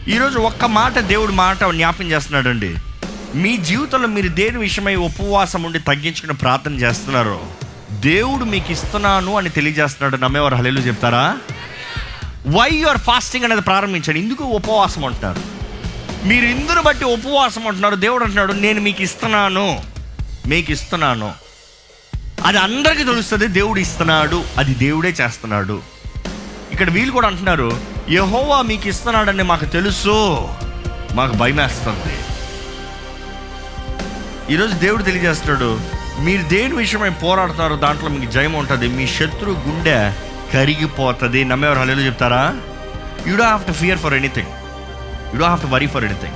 ఈరోజు ఒక్క మాట దేవుడు మాట జ్ఞాపం చేస్తున్నాడండి మీ జీవితంలో మీరు దేని విషయమై ఉపవాసం ఉండి తగ్గించుకుని ప్రార్థన చేస్తున్నారో దేవుడు మీకు ఇస్తున్నాను అని తెలియజేస్తున్నాడు నమ్మేవారు హలేలు చెప్తారా వై యువర్ ఫాస్టింగ్ అనేది ప్రారంభించండి ఎందుకు ఉపవాసం అంటున్నారు మీరు ఇందును బట్టి ఉపవాసం అంటున్నారు దేవుడు అంటున్నాడు నేను మీకు ఇస్తున్నాను మీకు ఇస్తున్నాను అది అందరికీ తెలుస్తుంది దేవుడు ఇస్తున్నాడు అది దేవుడే చేస్తున్నాడు ఇక్కడ వీళ్ళు కూడా అంటున్నారు యహోవా మీకు ఇస్తున్నాడని మాకు తెలుసు మాకు భయమేస్తుంది ఈరోజు దేవుడు తెలియజేస్తున్నాడు మీరు దేని విషయమై పోరాడుతున్నారో దాంట్లో మీకు జయం ఉంటుంది మీ శత్రు గుండె కరిగిపోతుంది నమ్మేవారు హలేలు చెప్తారా you do have to fear for anything you do have to worry for anything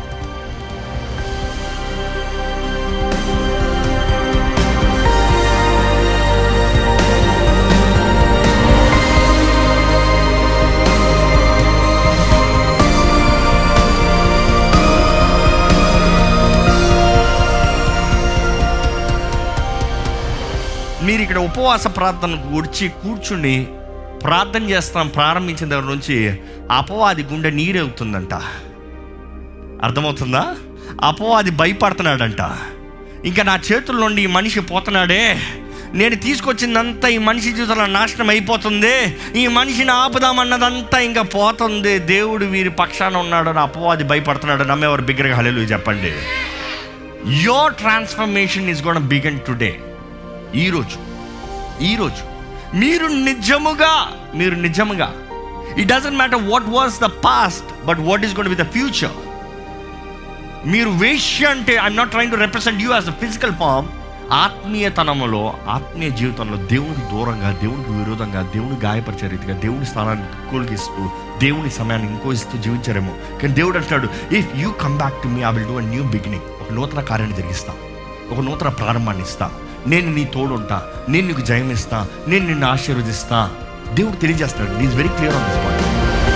మీరు ఇక్కడ ఉపవాస ప్రార్థన గుడిచి కూర్చుని ప్రార్థన చేస్తాం ప్రారంభించిన దగ్గర నుంచి అపవాది గుండె నీరెవుతుందంట అర్థమవుతుందా అపవాది భయపడుతున్నాడంట ఇంకా నా చేతుల నుండి ఈ మనిషి పోతున్నాడే నేను తీసుకొచ్చిందంతా ఈ మనిషి జీవితంలో నాశనం అయిపోతుంది ఈ మనిషిని ఆపుదామన్నదంతా ఇంకా పోతుంది దేవుడు వీరి పక్షాన ఉన్నాడు అని అపవాది భయపడుతున్నాడు నమ్మేవారు బిగ్గరగా హలేలు చెప్పండి your transformation is gonna begin today ఈరోజు ఈరోజు మీరు నిజముగా మీరు నిజముగా it doesn't matter what was the past but what is gonna with the future మీరు వేష్య అంటే I'm not train to represent you as the physical form ఆత్మీయతనములో ఆత్మీయ జీవితంలో దేవునికి దూరంగా దేవునికి విరోధంగా దేవుని గాయపరిచే రీతిగా దేవుని స్థానాన్ని కొలిగిస్తూ దేవుని సమయాన్ని ఇంకో ఇస్తూ జీవించారేమో కానీ దేవుడు అంటున్నాడు if you come back to me I will do a new beginning ఒక నూతన కార్యాన్ని జరిగిస్తా ఒక నూతన ప్రారంభాన్ని ఇస్తా నేను నీ తోడుంటా నేను నీకు జయం ఇస్తా నేను నిన్ను ఆశీర్వదిస్తా దేవుడు తెలియజేస్తాడు is very clear on this point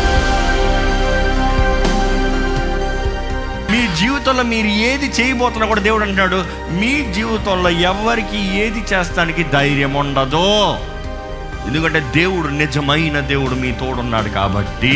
మీ జీవితంలో మీరు ఏది చేయబోతున్నా కూడా దేవుడు అంటున్నాడు మీ జీవితంలో ఎవరికి ఏది చేస్తానికి ధైర్యం ఉండదు ఎందుకంటే దేవుడు నిజమైన దేవుడు మీ తోడున్నాడు కాబట్టి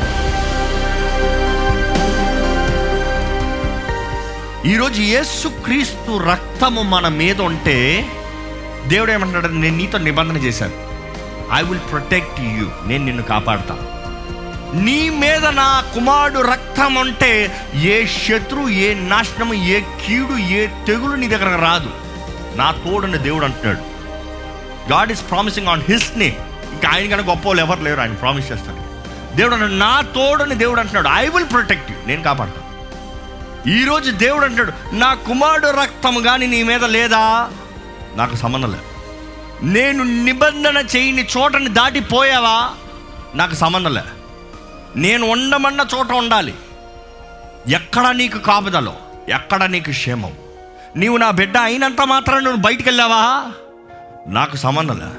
ఈరోజు యేసుక్రీస్తు రక్తము మన మీద ఉంటే దేవుడు ఏమంటున్నాడు నేను నీతో నిబంధన చేశాను ఐ విల్ ప్రొటెక్ట్ యూ నేను నిన్ను కాపాడుతా నీ మీద నా కుమారుడు రక్తం ఉంటే ఏ శత్రు ఏ నాశనము ఏ కీడు ఏ తెగులు నీ దగ్గర రాదు నా తోడుని దేవుడు అంటున్నాడు God is promising on his name ఇంకా ఆయన కన్నా గొప్ప వాళ్ళు ఎవరు లేరు ఆయన ప్రామిస్ చేస్తాడు దేవుడు అన్నాడు నా తోడుని దేవుడు అంటున్నాడు ఐ విల్ ప్రొటెక్ట్ యూ నేను కాపాడుతాను ఈరోజు దేవుడు అంటాడు నా కుమారుడు రక్తం కానీ నీ మీద లేదా నాకు సంబంధం లేదు నేను నిబంధన చేయని చోటని దాటిపోయావా నాకు సంబంధం లేదు నేను ఉండమన్న చోట ఉండాలి ఎక్కడ నీకు కాపుదలో ఎక్కడ నీకు క్షేమం నీవు నా బిడ్డ అయినంత మాత్రం నువ్వు బయటికి వెళ్ళావా నాకు సంబంధం లే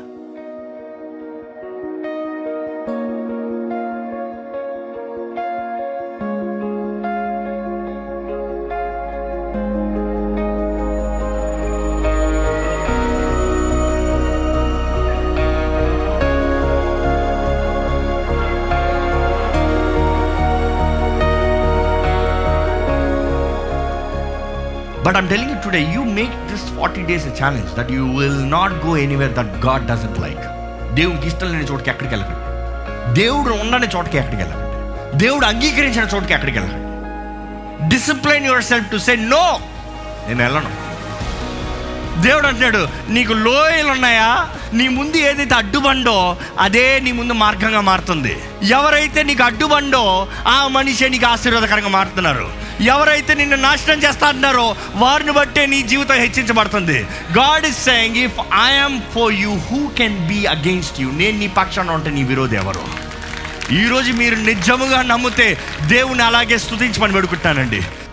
But I'm telling you today, you make this 40 days a challenge that you will not go anywhere that God doesn't like. దేవుడికి ఇష్టం లేని చోటుకి ఎక్కడికి వెళ్ళకండి దేవుడు ఉండని చోటుకి ఎక్కడికి వెళ్ళకండి దేవుడు అంగీకరించిన చోటుకి ఎక్కడికి వెళ్ళకండి discipline yourself to say no నేను వెళ్ళను దేవుడు అంటున్నాడు నీకు లోయలు ఉన్నాయా నీ ముందు ఏదైతే అడ్డుబండో అదే నీ ముందు మార్గంగా మారుతుంది ఎవరైతే నీకు అడ్డుబండో ఆ మనిషే నీకు ఆశీర్వాదకరంగా మారుతున్నారు ఎవరైతే నిన్ను నాశనం చేస్తా అంటున్నారో వారిని బట్టే నీ జీవితం హెచ్చించబడుతుంది God is saying if I'm for you who can be against you నేను నీ పక్షాన ఉంటే నీ విరోధి ఎవరు ఈరోజు మీరు నిజముగా నమ్మితే దేవుని అలాగే స్తుతించమని పెడుకుంటానండి